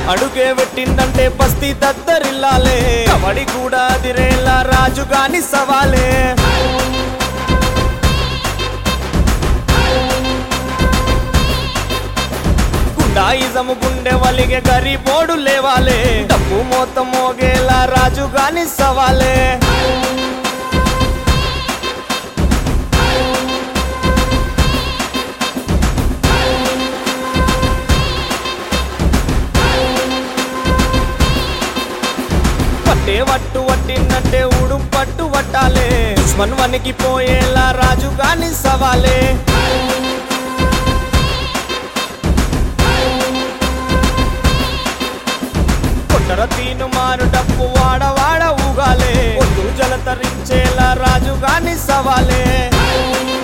అడుగే పెట్టిందంటే బస్తీ దద్దరిల్లాలే కబడి కూడా అదిరేలా రాజు గాని సవాలే గుండాయిజము గుండె వలిగే గరీబోడు లేవాలే డబ్బు మొత్తం మోగేలా రాజు గాని సవాలే పట్టే వట్టు వట్టిందంటే ఉడుం పట్టు వట్టాలే దుష్మన్ వనికి పోయేలా రాజు గాని సవాలే కొట్టర తీను మారు డప్పు వాడ వాడ ఊగాలే ఒడ్డు జలతరించేలా రాజు గాని సవాలే